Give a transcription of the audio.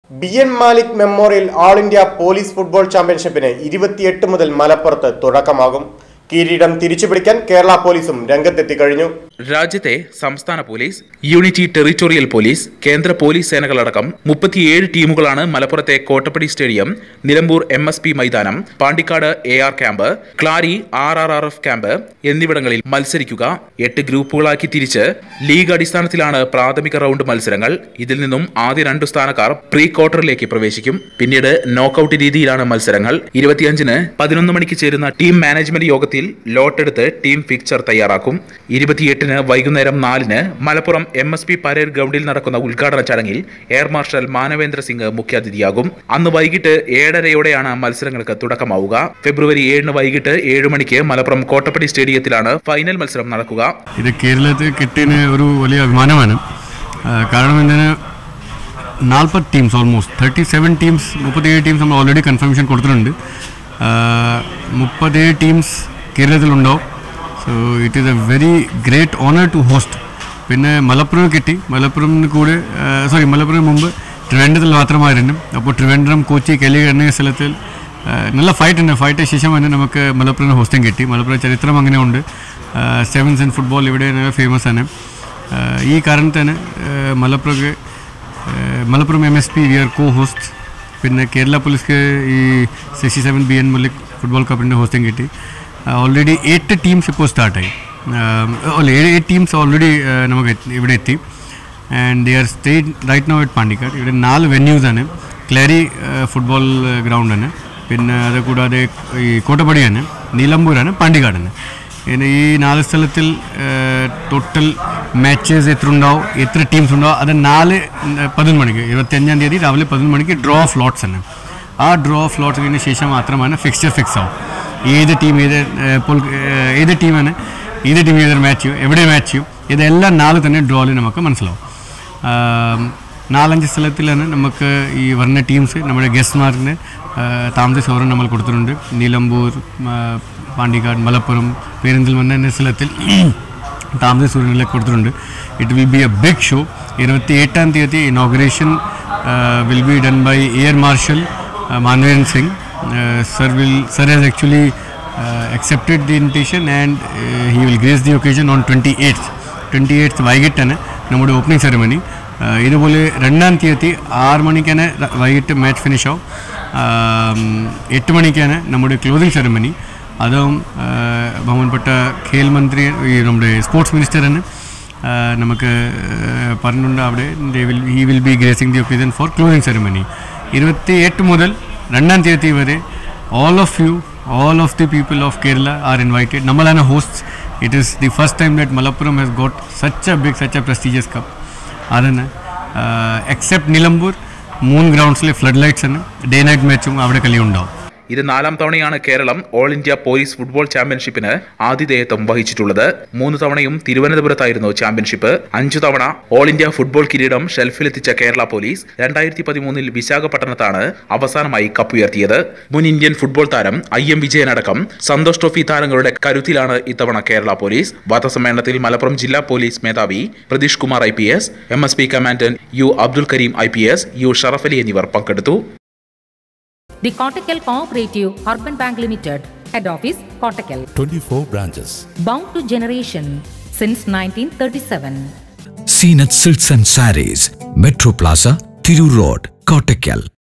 B N Malik memorial all India police football ചാമ്പ്യൻഷിപ്പിന് ഇരുപത്തിയെട്ട് മുതൽ മലപ്പുറത്ത് തുടക്കമാകും കിരീടം തിരിച്ചുപിടിക്കാൻ കേരള പോലീസും രംഗത്തെത്തി കഴിഞ്ഞു രാജ്യത്തെ സംസ്ഥാന പോലീസ് യൂണിറ്റി ടെറിറ്റോറിയൽ പോലീസ് കേന്ദ്ര പോലീസ് സേനകളടക്കം മുപ്പത്തിയേഴ് ടീമുകളാണ് മലപ്പുറത്തെ Kottappadi stadium Nilambur M S P മൈതാനം Pandikkad A R camp Klari R R R F camp എന്നിവിടങ്ങളിൽ മത്സരിക്കുക എട്ട് ഗ്രൂപ്പുകളാക്കി തിരിച്ച് ലീഗ് അടിസ്ഥാനത്തിലാണ് പ്രാഥമിക റൗണ്ട് മത്സരങ്ങൾ ഇതിൽ നിന്നും ആദ്യ രണ്ടു സ്ഥാനക്കാർ പ്രീ ക്വാർട്ടറിലേക്ക് പ്രവേശിക്കും പിന്നീട് നോക്കൌട്ട് രീതിയിലാണ് മത്സരങ്ങൾ ഇരുപത്തിയഞ്ചിന് പതിനൊന്ന് മണിക്ക് ചേരുന്ന ടീം മാനേജ്മെന്റ് യോഗത്തിൽ ലോട്ടെടുത്ത് ടീം ഫിക്ചർ തയ്യാറാക്കും ഇരുപത്തിയെട്ടിന് വൈകുന്നേരം നാലിന് Malappuram M S P parade ഗ്രൗണ്ടിൽ നടക്കുന്ന ഉദ്ഘാടന ചടങ്ങിൽ എയർ മാർഷൽ മാനവേന്ദ്ര സിംഗ് മുഖ്യാതിഥിയാകും അന്ന് വൈകിട്ട് ഏഴരയോടെയാണ് മത്സരങ്ങൾക്ക് തുടക്കമാവുക ഫെബ്രുവരി ഏഴിന് വൈകിട്ട് ഏഴ് മണിക്ക് മലപ്പുറം കോട്ടപ്പടി സ്റ്റേഡിയത്തിലാണ് ഫൈനൽ മത്സരം നടക്കുക ഇത് കേരളത്തിൽ കിട്ടിയതിന് ഒരു വലിയ അഭിമാനമാണ് ആ, കാരണം എന്തിന് നാൽപ്പത് teams almost thirty seven teams മുപ്പത്തേഴ് ടീംസ് നമ്മൾ ഓൾറെഡി കൺഫർമേഷൻ കൊടുത്തിട്ടുണ്ട് ആ, മുപ്പത്തേഴ് ടീംസ് കേരളത്തിലുണ്ടാവും so it is a very great honour to host പിന്നെ മലപ്പുറം കിട്ടി മലപ്പുറം കൂടെ സോറി മലപ്പുറം മുമ്പ് ട്രിവാൻഡ്രത്തിൽ മാത്രമായിരുന്നു അപ്പോൾ ട്രിവാൻഡ്രം കൊച്ചി കെലി എന്ന സ്ഥലത്തിൽ ആ, നല്ല ഫൈറ്റ് ഉണ്ട് ഫൈറ്റ് ശേഷം തന്നെ നമുക്ക് മലപ്പുറം ഹോസ്റ്റിംഗ് കിട്ടി മലപ്പുറം ചരിത്രം അങ്ങനെ ഉണ്ട് സെവൻസ് ആൻഡ് ഫുട്ബോൾ ഇവിടെ ഫേമസ് ആണ് ആ, ഈ കാരണത്തിന് Malappuram Malappuram M S P V R co host പിന്നെ കേരള പോലീസ്ക്ക് ഈ sixty seven B N Mullick football കപ്പിൻ്റെ ഹോസ്റ്റിംഗ് കിട്ടി ഓൾറെഡി എട്ട് ടീംസ് ഇപ്പോൾ സ്റ്റാർട്ടായി അല്ല ഏഴ് എയ്റ്റ് ടീംസ് ഓൾറെഡി നമുക്ക് എത്തി- ഇവിടെ എത്തി and they are stay right now at Pandikkad ഇവിടെ നാല് വെന്യൂസ് ആണ് ക്ലാരി ഫുട്ബോൾ ഗ്രൗണ്ട് ആണ് പിന്നെ അത് കൂടാതെ ഈ കോട്ടപ്പടിയാണ് നിലമ്പൂരാണ് പാണ്ടിക്കാടാണ് പിന്നെ ഈ നാല് സ്ഥലത്തിൽ ടോട്ടൽ മാച്ചസ് എത്ര ഉണ്ടാവും എത്ര ടീംസ് ഉണ്ടാവും അത് നാല് പതിനൊന്ന് മണിക്ക് ഇരുപത്തിയഞ്ചാം തീയതി രാവിലെ പതിനൊന്ന് മണിക്ക് ഡ്രോ ഓഫ് ലോട്ട്സ് ആണ് ആ ഡ്രോ ഓഫ് ലോട്ട്സ് കഴിഞ്ഞ ശേഷം മാത്രമാണ് ഫിക്സ്ചർ ഫിക്സ് ആവും ഏത് ടീം ഏത് ഏഹ്, ഇപ്പോൾ ഏഹ്, ഏത് ടീമാണ് ഏത് ടീം ഏതൊരു മാച്ച് ചെയ്യും എവിടെ മാച്ച് ചെയ്യും ഇതെല്ലാം നാല് തന്നെ ഡ്രോയിൽ നമുക്ക് മനസ്സിലാവും ആം, നാലഞ്ച് സ്ഥലത്തിലാണ് നമുക്ക് ഈ വരുന്ന ടീംസ് നമ്മുടെ ഗസ്റ്റ്മാർക്കിന് താമസ സൗകര്യം നമ്മൾ കൊടുത്തിട്ടുണ്ട് നിലമ്പൂർ ആ, പാണ്ടിക്കാട് മലപ്പുറം പെരിന്തൽമണ്ണ എന്ന സ്ഥലത്തിൽ താമസ സൂര്യനിലേക്ക് കൊടുത്തിട്ടുണ്ട് it will be a big show ഇരുപത്തി എട്ടാം തീയതി inauguration will be done by air marshal മാൻവേരൻ Singh sir will sir has actually accepted the invitation and uh, he will grace the occasion on 28th 28th വൈകിട്ടാണ് നമ്മുടെ opening ceremony ഇതുപോലെ രണ്ടാം തീയതി ആറ് മണിക്കാണ് ര- വൈകിട്ട് മാച്ച് ഫിനിഷ് ആവും ആം, എട്ട് മണിക്കാണ് നമ്മുടെ ക്ലോസിംഗ് സെറമണി അതും ആ, ബഹുമാനപ്പെട്ട ഖേൽ മന്ത്രി ഈ നമ്മുടെ സ്പോർട്സ് മിനിസ്റ്ററിന് ആ, നമുക്ക് ആ, പറഞ്ഞിട്ടുണ്ട് അവിടെ will he will be gracing the occasion for closing ceremony ഇരുപത്തി എട്ട് മുതൽ രണ്ടാം തീയതി വരെ all of you, all of the people of Kerala are invited. Namalana hosts. It is the first time that Malappuram has got such a big, such a prestigious cup. അതന്നെ except Nilambur മൂന്ന് ഗ്രൗണ്ട്സിലെ flood lights ആണ് day night മാച്ചും അവിടെ കളി ഉണ്ടാവും ഇത് നാലാം തവണയാണ് Keralam all India police football ചാമ്പ്യൻഷിപ്പിന് ആതിഥേയത്വം വഹിച്ചിട്ടുള്ളത് മൂന്ന് തവണയും തിരുവനന്തപുരത്തായിരുന്നു ചാമ്പ്യൻഷിപ്പ് അഞ്ചു തവണ ഓൾ ഇന്ത്യ ഫുട്ബോൾ കിരീടം ഷെൽഫിലെത്തിച്ച കേരള പോലീസ് രണ്ടായിരത്തി പതിമൂന്നിൽ വിശാഖപട്ടണത്താണ് അവസാനമായി കപ്പുയർത്തിയത് മുൻ ഇന്ത്യൻ ഫുട്ബോൾ താരം ഐ എം വിജയനടക്കം സന്തോഷ് ട്രോഫി താരങ്ങളുടെ കരുത്തിലാണ് ഇത്തവണ കേരള പോലീസ് വാർത്താസമ്മേളനത്തിൽ മലപ്പുറം ജില്ലാ പോലീസ് മേധാവി Pratheesh Kumar I P S M S P commandant U Abdul Kareem I P S U Sharafali എന്നിവർ പങ്കെടുത്തു The Kottakkal Cooperative Urban Bank Limited, Head Office, Kottakkal. 24 branches. Bound to generation since 1937. Seen at Silks and Saris, Metro Plaza, Thiru Road, Kottakkal.